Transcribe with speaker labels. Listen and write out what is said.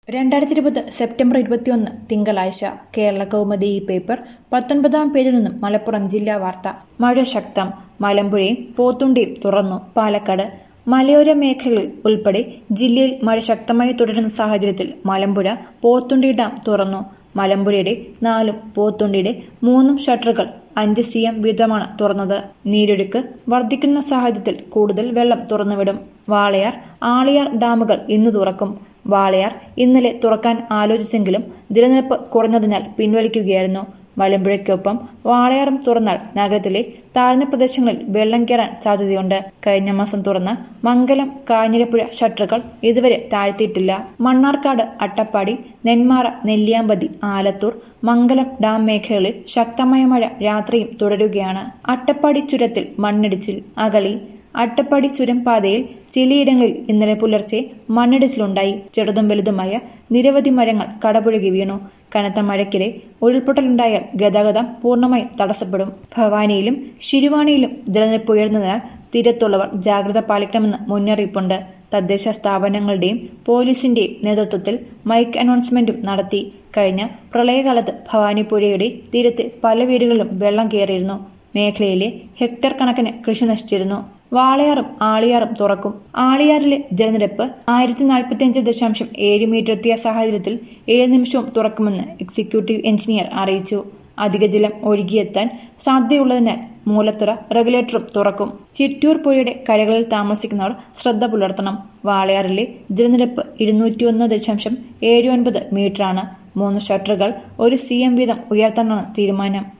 Speaker 1: രണ്ടായിരത്തി ഇരുപത് സെപ്റ്റംബർ ഇരുപത്തിയൊന്ന് തിങ്കളാഴ്ച കേരള കൗമുദി ഈ പേപ്പർ പത്തൊൻപതാം പേജിൽ നിന്നും മലപ്പുറം ജില്ലാ വാർത്ത മഴ ശക്തം മലമ്പുഴയും പോത്തുണ്ടിയും തുറന്നു പാലക്കാട് മലയോര മേഖലകളിൽ ഉൾപ്പെടെ ജില്ലയിൽ മഴ ശക്തമായി തുടരുന്ന സാഹചര്യത്തിൽ മലമ്പുഴ പോത്തുണ്ടി ഡാം തുറന്നു മലമ്പുഴയുടെ നാലും പോത്തുണ്ടിയുടെ മൂന്നും ഷട്ടറുകൾ അഞ്ച് സി എം വീതമാണ് തുറന്നത് നീരൊഴുക്ക് വർദ്ധിക്കുന്ന സാഹചര്യത്തിൽ കൂടുതൽ വെള്ളം തുറന്നുവിടും വാളയാർ ആളിയാർ ഡാമുകൾ ഇന്ന് തുറക്കും വാളയാർ ഇന്നലെ തുറക്കാൻ ആലോചിച്ചെങ്കിലും ജലനിരപ്പ് കുറഞ്ഞതിനാൽ പിൻവലിക്കുകയായിരുന്നു മലമ്പുഴയ്ക്കൊപ്പം വാളയാറും തുറന്നാൽ നഗരത്തിലെ താഴ്ന്ന പ്രദേശങ്ങളിൽ വെള്ളം കയറാൻ സാധ്യതയുണ്ട് കഴിഞ്ഞ മാസം തുറന്ന മംഗലം കാഞ്ഞിരപ്പുഴ ഷട്ടറുകൾ ഇതുവരെ താഴ്ത്തിയിട്ടില്ല മണ്ണാർക്കാട് അട്ടപ്പാടി നെന്മാറ നെല്ലിയാമ്പതി ആലത്തൂർ മംഗലം ഡാം മേഖലകളിൽ ശക്തമായ മഴ രാത്രിയും തുടരുകയാണ് അട്ടപ്പാടി ചുരത്തിൽ മണ്ണിടിച്ചിൽ അകളി അട്ടപ്പാടി ചുരം പാതയിൽ ചിലയിടങ്ങളിൽ ഇന്നലെ പുലർച്ചെ മണ്ണിടിച്ചിലുണ്ടായി ചെറുതും വലുതുമായ നിരവധി മരങ്ങൾ കടപുഴകി വീണു കനത്ത മഴയ്ക്കിടെ ഉരുൾപൊട്ടലുണ്ടായാൽ ഗതാഗതം പൂർണ്ണമായും തടസ്സപ്പെടും ഭവാനിയിലും ശിരുവാണിയിലും ജലനിരപ്പ് ഉയർന്നതിനാൽ തീരത്തുള്ളവർ ജാഗ്രത പാലിക്കണമെന്ന് മുന്നറിയിപ്പുണ്ട് തദ്ദേശ സ്ഥാപനങ്ങളുടെയും പോലീസിന്റെയും നേതൃത്വത്തിൽ മൈക്ക് അനൗൺസ്മെന്റും നടത്തി കഴിഞ്ഞ പ്രളയകാലത്ത് ഭവാനിപ്പുഴയുടെ തീരത്ത് പല വീടുകളിലും വെള്ളം കയറിയിരുന്നു മേഖലയിലെ ഹെക്ടർ കണക്കിന് കൃഷി നശിച്ചിരുന്നു വാളയാറും ആളിയാറും തുറക്കും ആളിയാറിലെ ജലനിരപ്പ് ആയിരത്തി നാൽപ്പത്തിയഞ്ച് ദശാംശം ഏഴ് മീറ്റർ എത്തിയ സാഹചര്യത്തിൽ ഏത് നിമിഷവും തുറക്കുമെന്ന് എക്സിക്യൂട്ടീവ് എഞ്ചിനീയർ അറിയിച്ചു അധിക ജലം ഒഴുകിയെത്താൻ സാധ്യതയുള്ളതിനാൽ മൂലത്തുറ റെഗുലേറ്ററും തുറക്കും ചിറ്റൂർ പുഴയുടെ കരകളിൽ താമസിക്കുന്നവർ ശ്രദ്ധ പുലർത്തണം വാളയാറിലെ ജലനിരപ്പ് ഇരുന്നൂറ്റിയൊന്ന് ദശാംശം ഏഴ് ഒൻപത് മീറ്ററാണ് മൂന്ന് ഷട്ടറുകൾ ഒരു സി എം വീതം ഉയർത്താനാണ് തീരുമാനം